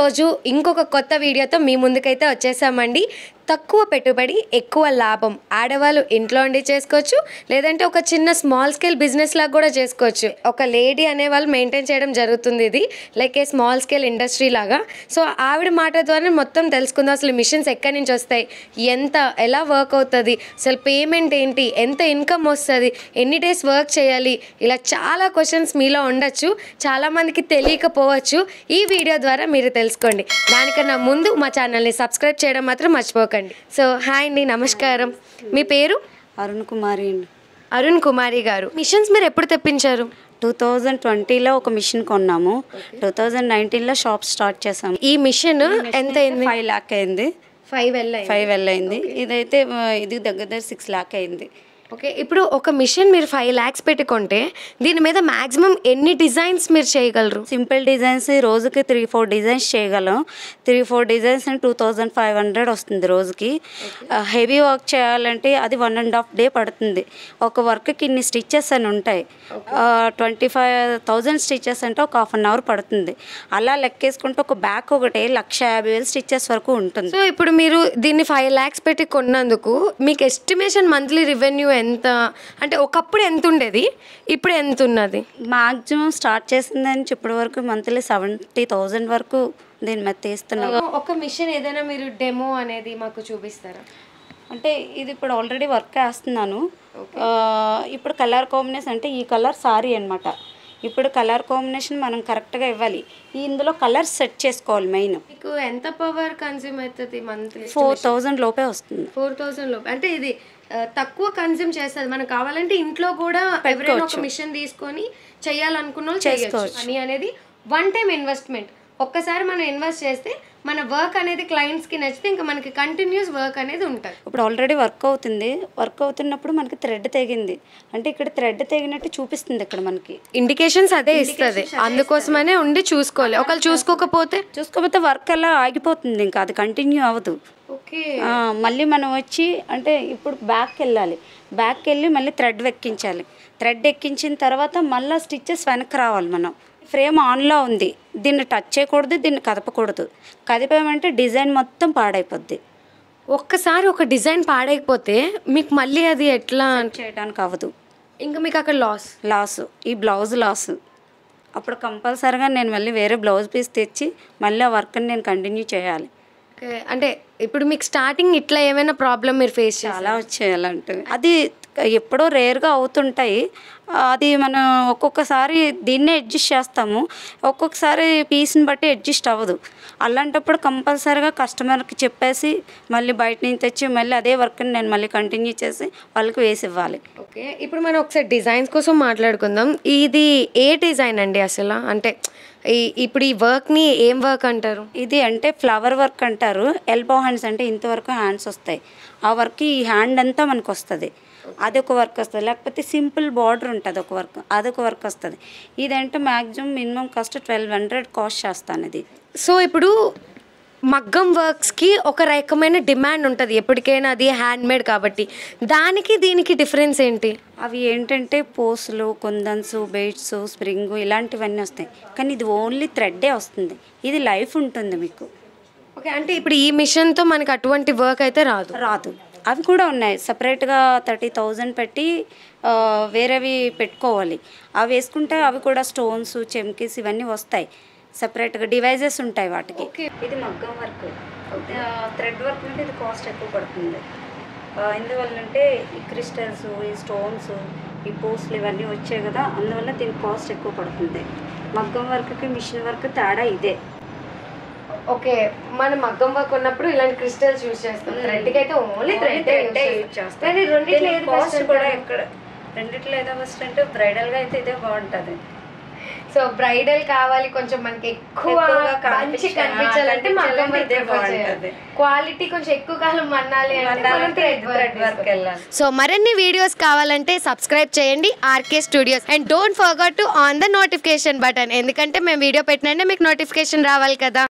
ఈరోజు ఇంకొక కొత్త వీడియోతో మీ ముందుకైతే వచ్చేసామండి తక్కువ పెట్టుబడి ఎక్కువ లాభం ఆడవాళ్ళు ఇంట్లో ఉండి చేసుకోవచ్చు లేదంటే ఒక చిన్న స్మాల్ స్కేల్ బిజినెస్ లాగా కూడా చేసుకోవచ్చు ఒక లేడీ అనే వాళ్ళు మెయింటైన్ చేయడం జరుగుతుంది ఇది like a small scale industry లాగా సో ఆవిడ మాట ద్వారా మొత్తం తెలుసుకుందాం అసలు మిషన్స్ ఎక్కడి నుంచి వస్తాయి ఎంత ఎలా వర్క్ అవుతుంది అసలు పేమెంట్ ఏంటి ఎంత ఇన్కమ్ వస్తుంది ఎన్ని డేస్ వర్క్ చేయాలి ఇలా చాలా క్వశ్చన్స్ మీలో ఉండొచ్చు చాలామందికి తెలియకపోవచ్చు ఈ వీడియో ద్వారా మీరు తెలుసుకోండి దానికన్నా ముందు మా ఛానల్ని సబ్స్క్రైబ్ చేయడం మాత్రం మర్చిపోకండి సో హాయ్ అండి నమస్కారం మీ పేరు అరుణ్ కుమారి అండి అరుణ్ కుమారి గారు మిషన్స్ మీరు ఎప్పుడు తెప్పించారు టూ థౌజండ్ ట్వంటీలో ఒక మిషన్ కొన్నాము టూ థౌజండ్ నైన్టీన్లో షాప్ స్టార్ట్ చేసాము ఈ మిషన్ ఎంత అయింది ఫైవ్ ల్యాక్ అయింది ఫైవ్ వెళ్ళాయి ఫైవ్ ఎల్ అయింది ఇదైతే ఆ, ఇది దగ్గర దగ్గర సిక్స్ ల్యాక్ అయింది ఓకే ఇప్పుడు ఒక మిషన్ మీరు ఫైవ్ ల్యాక్స్ పెట్టుకుంటే దీని మీద మాక్సిమం ఎన్ని డిజైన్స్ మీరు చేయగలరు సింపుల్ డిజైన్స్ రోజుకి త్రీ ఫోర్ డిజైన్స్ చేయగలం three four designs two thousand five hundred వస్తుంది రోజుకి హెవీ వర్క్ చేయాలంటే అది వన్ అండ్ హాఫ్ డే పడుతుంది ఒక వర్క్కి ఇన్ని స్టిచ్చెస్ అని ఉంటాయి ట్వంటీ ఫైవ్ థౌజండ్ స్టిచ్చెస్ అంటే ఒక హాఫ్ అన్ అవర్ పడుతుంది అలా లెక్కేసుకుంటే ఒక బ్యాక్ ఒకటి లక్ష యాభై వేలు స్టిచ్చెస్ వరకు ఉంటుంది సో ఇప్పుడు మీరు దీన్ని ఫైవ్ ల్యాక్స్ పెట్టి కొన్నందుకు మీకు ఎస్టిమేషన్ మంత్లీ రెవెన్యూ ఎంత అంటే ఒకప్పుడు ఎంత ఉండేది ఇప్పుడు ఎంత ఉన్నది మాక్సిమం స్టార్ట్ చేసిందని ఇప్పటి వరకు మంత్లీ సెవెంటీ థౌజండ్ వరకు దీని మీద తీస్తున్నాం ఒక మిషన్ ఏదైనా మీరు డెమో అనేది మాకు చూపిస్తారా అంటే ఇది ఇప్పుడు ఆల్రెడీ వర్క్ వేస్తున్నాను ఆ, ఇప్పుడు కలర్ కాంబినేషన్ అంటే ఈ కలర్ సారీ అనమాట ఇప్పుడు కలర్ కాంబినేషన్ మనం కరెక్ట్గా ఇవ్వాలి ఈ ఇందులో కలర్ సెట్ చేసుకోవాలి మెయిన్ మీకు ఎంత పవర్ కన్జ్యూమ్ అవుతుంది మంత్లీ ఫోర్ థౌజండ్ లోపే వస్తుంది ఫోర్ థౌసండ్ లోపు అంటే ఇది ఆ, తక్కువ కన్జ్యూమ్ చేస్తుంది మనకు కావాలంటే ఇంట్లో కూడా ఎవరైనా ఒక మిషన్ తీసుకొని చేయాలనుకున్న వాళ్ళు చేసుకోవచ్చు అని అనేది వన్ టైం ఇన్వెస్ట్మెంట్ ఒక్కసారి మనం ఇన్వెస్ట్ చేస్తే మన వర్క్ అనేది క్లయింట్స్ కి నచ్చితే ఇంకా మనకి కంటిన్యూస్ వర్క్ అనేది ఉంటుంది ఇప్పుడు ఆల్రెడీ వర్క్ అవుతుంది వర్క్ అవుతున్నప్పుడు మనకి థ్రెడ్ తెగింది అంటే ఇక్కడ థ్రెడ్ తెగినట్టు చూపిస్తుంది ఇక్కడ మనకి ఇండికేషన్స్ అదే ఇస్తుంది అందుకోసమనే ఉండి చూసుకోవాలి ఒకళ్ళు చూసుకోకపోతే చూసుకోకపోతే వర్క్ అలా ఆగిపోతుంది ఇంకా అది కంటిన్యూ అవ్వదు ఓకే ఆ, మళ్ళీ మనం వచ్చి అంటే ఇప్పుడు బ్యాక్కి వెళ్ళాలి బ్యాక్కి వెళ్ళి మళ్ళీ థ్రెడ్ ఎక్కించాలి థ్రెడ్ ఎక్కించిన తర్వాత మళ్ళీ స్టిచ్చెస్ వెనక్కి రావాలి మనం ఫ్రేమ్ ఆన్లో ఉంది దీన్ని టచ్ చేయకూడదు దీన్ని కదపకూడదు కదిపామంటే డిజైన్ మొత్తం పాడైపోద్ది ఒక్కసారి ఒక డిజైన్ పాడైపోతే మీకు మళ్ళీ అది ఎట్లా చేయడానికి అవ్వదు ఇంకా మీకు అక్కడ లాస్ లాస్ ఈ బ్లౌజ్ లాస్ అప్పుడు కంపల్సరీగా నేను మళ్ళీ వేరే బ్లౌజ్ పీస్ తెచ్చి మళ్ళీ ఆ వర్క్ని నేను కంటిన్యూ చేయాలి ఓకే అంటే ఇప్పుడు మీకు స్టార్టింగ్ ఇట్లా ఏమైనా ప్రాబ్లం మీరు ఫేస్ చేయాలి చాలా వచ్చాయి అలాంటివి అది ఎప్పుడో రేర్గా అవుతుంటాయి అది మనం ఒక్కొక్కసారి దీన్నే అడ్జస్ట్ చేస్తాము ఒక్కొక్కసారి పీస్ని బట్టి అడ్జస్ట్ అవ్వదు అలాంటప్పుడు కంపల్సరీగా కస్టమర్కి చెప్పేసి మళ్ళీ బయట నుంచి తెచ్చి మళ్ళీ అదే వర్క్ని నేను మళ్ళీ కంటిన్యూ చేసి వాళ్ళకి వేసి ఇవ్వాలి ఓకే ఇప్పుడు మనం ఒకసారి డిజైన్స్ కోసం మాట్లాడుకుందాం ఇది ఏ డిజైన్ అండి అసలు అంటే ఈ ఇప్పుడు ఈ వర్క్ని ఏం వర్క్ అంటారు ఇది అంటే ఫ్లవర్ వర్క్ అంటారు ఎల్బో హ్యాండ్స్ అంటే ఇంతవరకు హ్యాండ్స్ వస్తాయి ఆ వర్క్ ఈ హ్యాండ్ అంతా మనకు వస్తుంది అదొక వర్క్ వస్తుంది లేకపోతే సింపుల్ బార్డర్ ఉంటుంది ఒక వర్క్ అదొక వర్క్ వస్తుంది ఇదంటే maximum minimum cost twelve hundred cost చేస్తాను ఇది సో ఇప్పుడు మగ్గం వర్క్స్కి ఒక రకమైన డిమాండ్ ఉంటుంది ఎప్పటికైనా అది హ్యాండ్ మేడ్ కాబట్టి దానికి దీనికి డిఫరెన్స్ ఏంటి అవి ఏంటంటే పోస్లు కుందన్స్ బెయిట్స్ స్ప్రింగ్ ఇలాంటివన్నీ వస్తాయి కానీ ఇది ఓన్లీ థ్రెడ్డే వస్తుంది ఇది లైఫ్ ఉంటుంది మీకు ఓకే అంటే ఇప్పుడు ఈ మిషన్తో మనకి అటువంటి వర్క్ అయితే రాదు రాదు అవి కూడా ఉన్నాయి సపరేట్గా థర్టీ థౌజండ్ పెట్టి ఆ, వేరేవి పెట్టుకోవాలి అవి వేసుకుంటే అవి కూడా స్టోన్స్ చెమ్కీస్ ఇవన్నీ వస్తాయి సపరేట్గా డివైజెస్ ఉంటాయి వాటికి ఇది మగ్గం వర్క్ థ్రెడ్ వర్క్ అంటే ఇది కాస్ట్ ఎక్కువ పడుతుంది ఆ, ఎందువల్ల అంటే ఈ క్రిస్టల్స్ ఈ స్టోన్స్ ఈ పోస్ట్లు ఇవన్నీ వచ్చాయి కదా అందువల్ల దీని కాస్ట్ ఎక్కువ పడుతుంది మగ్గం వర్క్కి మిషన్ వర్క్ తేడా ఇదే ఓకే మనం మగ్గం వర్క్ ఉన్నప్పుడు ఇలాంటి క్రిస్టల్స్ యూజ్ చేస్తాం థ్రెడ్కి అయితే ఓన్లీ థ్రెడ్ యూజ్ చేస్తాం కానీ రెండిట్లో ఏది కాస్ట్ బెస్ట్ కూడా ఎక్కడ రెండిట్లో ఏదో బెస్ట్ అంటే బ్రైడల్గా అయితే ఇదే బాగుంటుంది సో బ్రైడల్ కావాలి కొంచెం మనకి ఎక్కువ ఎక్కువగా మంచి కనిపించాలి. కనిపించాలంటే ఆ, మగ్గం కనిపించాలంటే ఇదే బాగుంటది. క్వాలిటీ కొంచెం ఎక్కువ కాలం మన్నాలి అంటే మనం మన్నాలంటే thread ఇది work thread work తీసుకోవాలి. వెళ్ళాలి. సో మరిన్ని వీడియోస్ కావాలంటే సబ్స్క్రైబ్ చేయండి RK studios and don't forget to on the notification button ఎందుకంటే మేము వీడియో పెట్టినంటే మీకు నోటిఫికేషన్ రావాలి కదా